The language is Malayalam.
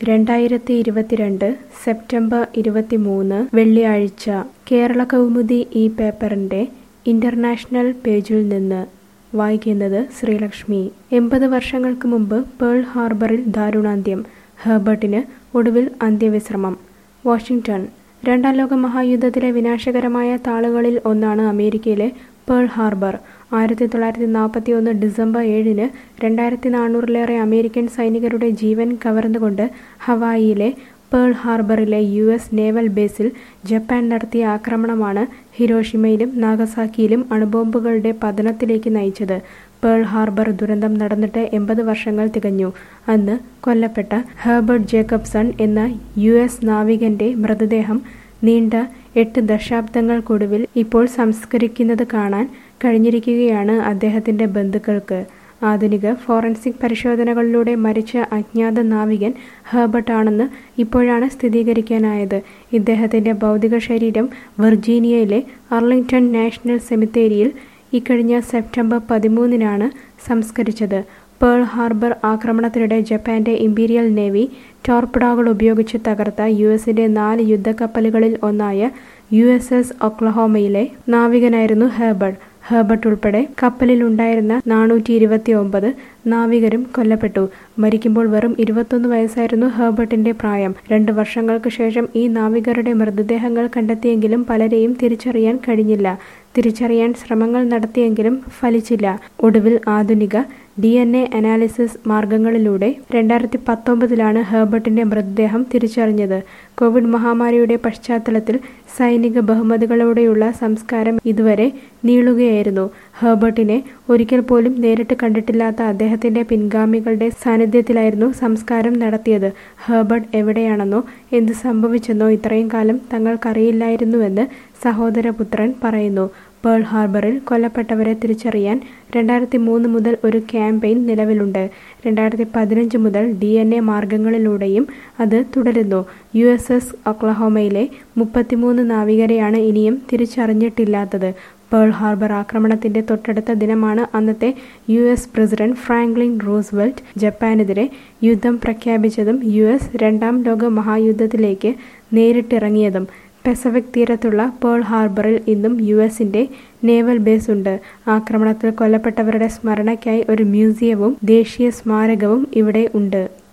രണ്ടായിരത്തി ഇരുപത്തിരണ്ട് സെപ്റ്റംബർ ഇരുപത്തിമൂന്ന് വെള്ളിയാഴ്ച കേരള കൗമുദി ഈ പേപ്പറിൻ്റെ ഇൻ്റർനാഷണൽ പേജിൽ നിന്ന് വായിക്കുന്നത് ശ്രീലക്ഷ്മി എൺപത് വർഷങ്ങൾക്ക് മുമ്പ് പേൾ ഹാർബറിൽ ദാരുണാന്ത്യം ഹെർബർട്ടിന് ഒടുവിൽ അന്ത്യവിശ്രമം വാഷിംഗ്ടൺ രണ്ടാം ലോക മഹായുദ്ധത്തിലെ വിനാശകരമായ താളുകളിൽ ഒന്നാണ് അമേരിക്കയിലെ പേൾ ഹാർബർ ആയിരത്തി തൊള്ളായിരത്തി നാൽപ്പത്തി ഒന്ന് ഡിസംബർ ഏഴിന് രണ്ടായിരത്തി നാനൂറിലേറെ അമേരിക്കൻ സൈനികരുടെ ജീവൻ കവർന്നുകൊണ്ട് ഹവായിയിലെ പേൾ ഹാർബറിലെ യു എസ് നേവൽ ബേസിൽ ജപ്പാൻ നടത്തിയ ആക്രമണമാണ് ഹിരോഷിമയിലും നാഗസാക്കിയിലും അണുബോംബുകളുടെ പതനത്തിലേക്ക് നയിച്ചത് പേൾ ഹാർബർ ദുരന്തം നടന്നിട്ട് എൺപത് വർഷങ്ങൾ തികഞ്ഞു അന്ന് കൊല്ലപ്പെട്ട ഹെർബർട്ട് ജേക്കബ്സൺ എന്ന യു എസ് നാവികന്റെ മൃതദേഹം നീണ്ട എട്ട് ദശാബ്ദങ്ങൾക്കൊടുവിൽ ഇപ്പോൾ സംസ്കരിക്കുന്നത് കാണാൻ കഴിഞ്ഞിരിക്കുകയാണ് അദ്ദേഹത്തിന്റെ ബന്ധുക്കൾക്ക് ആധുനിക ഫോറൻസിക് പരിശോധനകളിലൂടെ മരിച്ച അജ്ഞാത നാവികൻ ഹെർബർട്ട് ആണെന്ന് ഇപ്പോഴാണ് സ്ഥിരീകരിക്കാനായത് ഇദ്ദേഹത്തിന്റെ ഭൗതിക ശരീരം വെർജീനിയയിലെ അർലിംഗ്ടൺ നാഷണൽ സെമിത്തേരിയിൽ ഇക്കഴിഞ്ഞ സെപ്റ്റംബർ പതിമൂന്നിനാണ് സംസ്കരിച്ചത് പേൾ ഹാർബർ ആക്രമണത്തിനിടെ ജപ്പാന്റെ ഇമ്പീരിയൽ നേവി ടോർപിഡോകൾ ഉപയോഗിച്ച് തകർത്ത യു എസിന്റെ നാല് യുദ്ധക്കപ്പലുകളിൽ ഒന്നായ യു എസ് എസ് ഒക്ലഹോമയിലെ നാവികനായിരുന്നു ഹെർബർട്ട് ഹെർബർട്ട് ഉൾപ്പെടെ കപ്പലിലുണ്ടായിരുന്ന നാനൂറ്റി ഇരുപത്തി ഒമ്പത് നാവികരും കൊല്ലപ്പെട്ടു മരിക്കുമ്പോൾ വെറും ഇരുപത്തൊന്ന് വയസ്സായിരുന്നു ഹെർബർട്ടിന്റെ പ്രായം രണ്ട് വർഷങ്ങൾക്ക് ശേഷം ഈ നാവികരുടെ മൃതദേഹങ്ങൾ കണ്ടെത്തിയെങ്കിലും പലരെയും തിരിച്ചറിയാൻ കഴിഞ്ഞില്ല തിരിച്ചറിയാൻ ശ്രമങ്ങൾ നടത്തിയെങ്കിലും ഫലിച്ചില്ല ഒടുവിൽ ആധുനിക ഡി എൻ എ അനാലിസിസ് മാർഗങ്ങളിലൂടെ രണ്ടായിരത്തി പത്തൊമ്പതിലാണ് ഹെർബർട്ടിന്റെ മൃതദേഹം തിരിച്ചറിഞ്ഞത് കോവിഡ് മഹാമാരിയുടെ പശ്ചാത്തലത്തിൽ സൈനിക ബഹുമതികളോടെയുള്ള സംസ്കാരം ഇതുവരെ നീളുകയായിരുന്നു ഹെർബർട്ടിനെ ഒരിക്കൽ പോലും നേരിട്ട് കണ്ടിട്ടില്ലാത്ത അദ്ദേഹത്തിന്റെ പിൻഗാമികളുടെ സാന്നിധ്യത്തിലായിരുന്നു സംസ്കാരം നടത്തിയത് ഹെർബർട്ട് എവിടെയാണെന്നോ എന്ത് സംഭവിച്ചെന്നോ ഇത്രയും കാലം തങ്ങൾക്കറിയില്ലായിരുന്നുവെന്ന് സഹോദരപുത്രൻ പറയുന്നു പേൾ ഹാർബറിൽ കൊല്ലപ്പെട്ടവരെ തിരിച്ചറിയാൻ രണ്ടായിരത്തി മൂന്ന് മുതൽ ഒരു ക്യാമ്പയിൻ നിലവിലുണ്ട് രണ്ടായിരത്തി പതിനഞ്ച് മുതൽ ഡി എൻ എ മാർഗങ്ങളിലൂടെയും അത് തുടരുന്നു യു എസ് എസ് ഒക്ലഹോമയിലെ മുപ്പത്തിമൂന്ന് നാവികരെയാണ് ഇനിയും തിരിച്ചറിഞ്ഞിട്ടില്ലാത്തത് പേൾ ഹാർബർ ആക്രമണത്തിന്റെ തൊട്ടടുത്ത ദിനമാണ് അന്നത്തെ U S president Franklin Roosevelt ജപ്പാനെതിരെ യുദ്ധം പ്രഖ്യാപിച്ചതും യു എസ് രണ്ടാം ലോക മഹായുദ്ധത്തിലേക്ക് നേരിട്ടിറങ്ങിയതും പസഫിക് തീരത്തുള്ള പേൾ ഹാർബറിൽ ഇന്നും യു എസിന്റെ നേവൽ ബേസ് ഉണ്ട് ആക്രമണത്തിൽ കൊല്ലപ്പെട്ടവരുടെ സ്മരണയ്ക്കായി ഒരു മ്യൂസിയവും ദേശീയ സ്മാരകവും ഇവിടെ ഉണ്ട്